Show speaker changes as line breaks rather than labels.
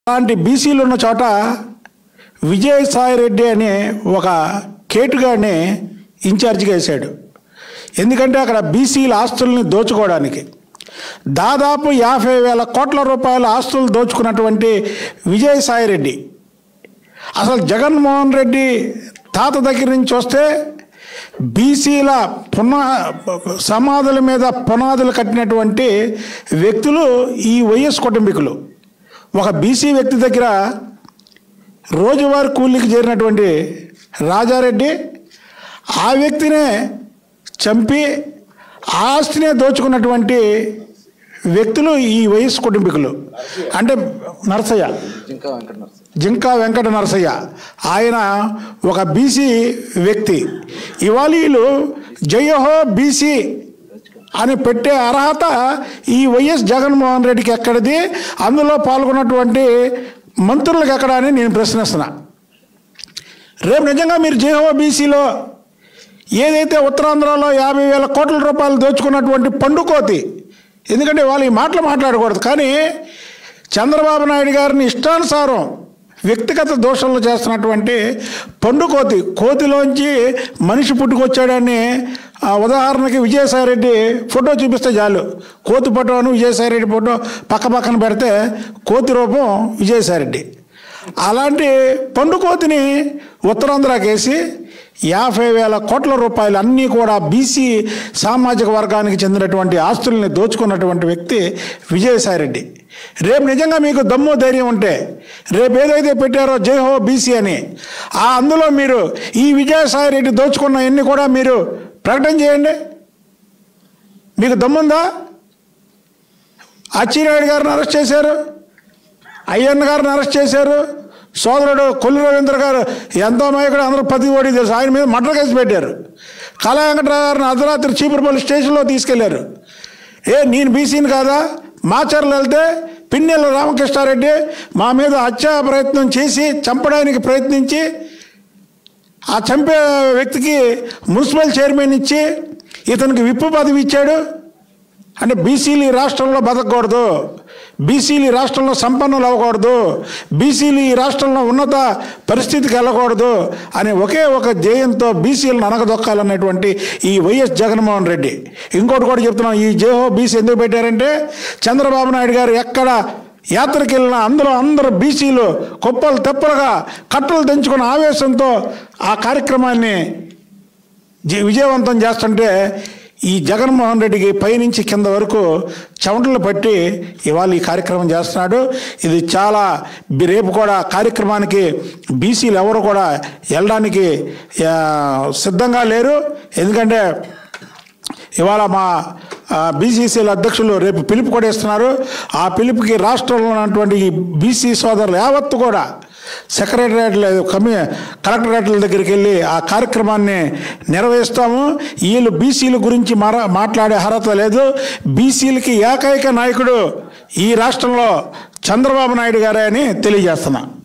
అలాంటి బీసీలు ఉన్న చోట విజయసాయి రెడ్డి అనే ఒక కేటుగాడిని ఇన్ఛార్జిగా వేశాడు ఎందుకంటే అక్కడ బీసీల ఆస్తుల్ని దోచుకోవడానికి దాదాపు యాభై వేల కోట్ల రూపాయల ఆస్తులు దోచుకున్నటువంటి విజయసాయి రెడ్డి అసలు జగన్మోహన్ రెడ్డి తాత దగ్గర నుంచి వస్తే బీసీల పునా సమాధుల మీద పునాదులు కట్టినటువంటి వ్యక్తులు ఈ వైఎస్ కుటుంబీకులు ఒక బీసీ వ్యక్తి దగ్గర రోజువారీ కూలీకి చేరినటువంటి రాజారెడ్డి ఆ వ్యక్తినే చంపి ఆ ఆస్తినే దోచుకున్నటువంటి వ్యక్తులు ఈ వైఎస్ కుటుంబీకులు అంటే నరసయ్య
ఇంకా వెంకట నరసింహ
జింకా వెంకట నరసయ్య ఆయన ఒక బీసీ వ్యక్తి ఇవాళ వీళ్ళు జయహో బీసీ అని పెట్టే అర్హత ఈ వైఎస్ జగన్మోహన్ రెడ్డికి ఎక్కడిది అందులో పాల్గొన్నటువంటి మంత్రులకు ఎక్కడ అని నేను ప్రశ్నిస్తున్నా రేపు నిజంగా మీరు జేహో బీసీలో ఏదైతే ఉత్తరాంధ్రలో యాభై వేల కోట్ల రూపాయలు దోచుకున్నటువంటి పండుకోతి ఎందుకంటే వాళ్ళు ఈ మాటలు మాట్లాడకూడదు కానీ చంద్రబాబు నాయుడు గారిని ఇష్టానుసారం వ్యక్తిగత దోషంలో చేస్తున్నటువంటి పండు కోతి కోతిలోంచి మనిషి పుట్టుకొచ్చాడని ఆ ఉదాహరణకి విజయసాయి రెడ్డి ఫోటో చూపిస్తే చాలు కోతి ఫోటోను విజయసాయి రెడ్డి ఫోటో పక్క పక్కన పెడితే కోతి రూపం విజయసాయి రెడ్డి అలాంటి పండు కోతిని ఉత్తరాంధ్రకేసి యాభై వేల కోట్ల రూపాయలు అన్నీ కూడా బీసీ సామాజిక వర్గానికి చెందినటువంటి ఆస్తుల్ని దోచుకున్నటువంటి వ్యక్తి విజయసాయి రెడ్డి రేపు నిజంగా మీకు దమ్ము ధైర్యం ఉంటే రేపు ఏదైతే పెట్టారో జైహో బీసీ అని ఆ అందులో మీరు ఈ విజయసాయి రెడ్డి దోచుకున్న ఎన్ని కూడా మీరు ప్రకటన చేయండి మీకు దమ్ముందా అచ్చినాయుడు గారిని అరెస్ట్ చేశారు అయ్యన్న గారిని అరెస్ట్ చేశారు సోదరుడు కొల్లు రవీంద్ర గారు ఎంతో నాయకుడు అందరూ పది ఓడి తెలుసు ఆయన మీద మర్డర్ కేసు పెట్టారు కళా వెంకటరావు గారిని అర్ధరాత్రి చీపురుపల్లి స్టేషన్లో తీసుకెళ్లారు ఏ నేను బీసీని కాదా మాచర్లు వెళ్తే పిన్నెల రామకృష్ణారెడ్డి మా మీద హత్యా ప్రయత్నం చేసి చంపడానికి ప్రయత్నించి ఆ చంపే వ్యక్తికి మున్సిపల్ చైర్మన్ ఇచ్చి ఇతనికి విప్పు పదవి ఇచ్చాడు అంటే బీసీలు ఈ రాష్ట్రంలో బతకూడదు బీసీలు ఈ రాష్ట్రంలో సంపన్నులు అవ్వకూడదు బీసీలు ఈ రాష్ట్రంలో ఉన్నత పరిస్థితికి వెళ్ళకూడదు అనే ఒకే ఒక ధ్యేయంతో బీసీలను అనగదొక్కాలన్నటువంటి ఈ వైఎస్ జగన్మోహన్ రెడ్డి ఇంకోటి కూడా చెప్తున్నాం ఈ జేహో బీసీ ఎందుకు పెట్టారంటే చంద్రబాబు నాయుడు గారు ఎక్కడ యాత్రకి వెళ్ళినా అందులో అందరూ బీసీలు కుప్పలు తెప్పలుగా కట్టలు తెంచుకున్న ఆవేశంతో ఆ కార్యక్రమాన్ని జి- విజయవంతం చేస్తుంటే ఈ జగన్మోహన్ రెడ్డికి పైనుంచి కింద వరకు చెమటలు పట్టి ఇవాళ ఈ కార్యక్రమం చేస్తున్నాడు ఇది చాలా బి- రేపు కూడా కార్యక్రమానికి బీసీలు ఎవరు కూడా వెళ్ళడానికి ఆ, సిద్ధంగా లేరు ఎందుకంటే ఇవాళ మా బీసీసీల అధ్యక్షులు రేపు పిలుపు కూడా ఇస్తున్నారు ఆ పిలుపుకి రాష్ట్రంలో ఉన్నటువంటి ఈ బీసీ సోదరులు యావత్తు కూడా సెక్రటరియట్ల కమి కలెక్టరేట్ల దగ్గరికి వెళ్ళి ఆ కార్యక్రమాన్ని నిర్వహిస్తాము వీళ్ళు బీసీల గురించి మర మాట్లాడే అర్హత లేదు బీసీలకి ఏకైక నాయకుడు ఈ రాష్ట్రంలో చంద్రబాబు నాయుడు గారే అని తెలియజేస్తున్నా